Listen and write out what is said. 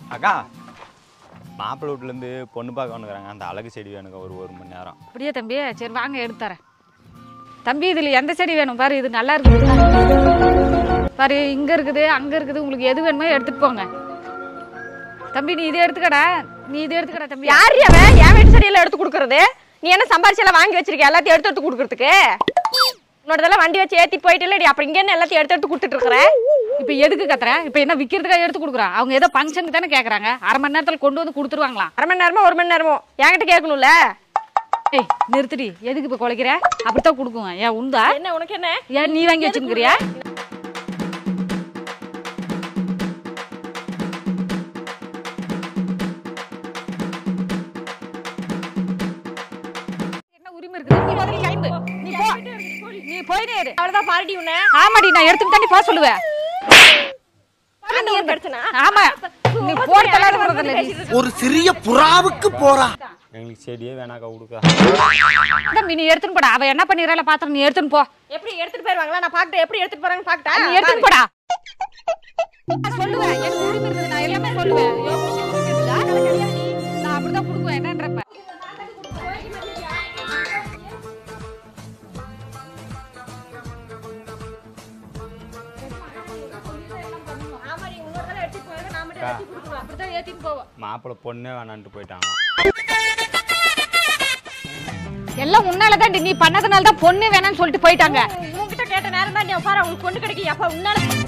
அக்கா மாப்பிள்ளை வீட்லேருந்து பொண்ணு பார்க்க வந்துக்கிறாங்க அந்த அழகு செடி வேணுங்க ஒரு ஒரு மணி நேரம் அப்படியே தம்பி சரி வாங்க எடுத்து தரேன் தம்பி இதில் எந்த செடி வேணும் பாரு இது நல்லா இருக்குது பாரு இங்கே இருக்குது அங்கே இருக்குது உங்களுக்கு எது வேணுமோ எடுத்துட்டு போங்க தம்பி நீ இதை எடுத்துக்கடா நீ இதை எடுத்துக்கடா தம்பி யார் அவன் என் வீட்டு செடியெல்லாம் எடுத்து கொடுக்கறது நீ என்ன சம்பாரிச்செல்லாம் வாங்கி வச்சிருக்க எல்லாத்தையும் எடுத்து எடுத்து கொடுக்கறதுக்கு உன்னோடதெல்லாம் வண்டி வச்சு ஏத்தி போயிட்டு இல்லடி அப்புறம் இங்க என்ன எல்லாத்தையும் எடுத்து எடுத்து கொடுத்துட்டு இருக்கிற இப்போ எதுக்கு கத்துற இப்போ என்ன விற்கிறதுக்காக எடுத்து கொடுக்குறான் அவங்க ஏதோ ஃபங்க்ஷனுக்கு தானே கேட்குறாங்க அரை மணி நேரத்தில் கொண்டு வந்து கொடுத்துருவாங்களாம் அரை மணி நேரமோ ஒரு மணி நேரமோ என்கிட்ட கேட்கணும்ல ஏய் நிறுத்துடி எதுக்கு இப்போ குலைக்கிற அப்படித்தான் கொடுக்குங்க ஏன் உண்டா என்ன உனக்கு என்ன ஏன் நீ வாங்கி வச்சுக்கிறியா என்ன உரிமை இருக்குது நீ முதல்ல கிளம்பு நீ போ நீ போயினே இரு அவ்வளவுதான் பாரடி உன்ன ஆமாடி நான் எடுத்துட்டு தாண்டி போக சொல்லுவேன் நீ ஒரு பிரச்சனை ஆமா நீ போட்டு விளையாடுறதில்ல நீ ஒரு சிறிய புறாவுக்கு போறா எங்களுக்கு செடியே வேணாக்கா கொடுக்க தம்பி நீ எடுத்துன்னு போடா அவ என்ன பண்ணிடுறால பாத்திரம் நீ எடுத்துன்னு போ எப்படி எடுத்துட்டு போயிருவாங்களா நான் பாக்கட்டேன் எப்படி எடுத்துட்டு போறாங்கன்னு நீ பாக்கட்டா எடுத்துன்னு போடா நான் சொல்லுவேன் எனக்கு உரிமை இருக்குது நான் எல்லாமே சொல்லுவேன் ஐயோ, உரிமை இருக்குதா? நான் அப்படிதான் கொடுக்குவேன் என்னன்றப்ப அப்படிதான் ஏத்தின்னு போவோம் மாப்பிள்ளை பொண்ணே வேணான்ட்டு போயிட்டாங்க எல்லாம் உன்னால தான் நீ பண்ணதுனால தான் பொண்ணு வேணாம்னு சொல்லிட்டு போயிட்டாங்க உங்ககிட்ட கேட்ட நேரம் தான் நீ பாரு அவங்களுக்கு கொண்டு கிடைக்கும் அப்ப உன்னால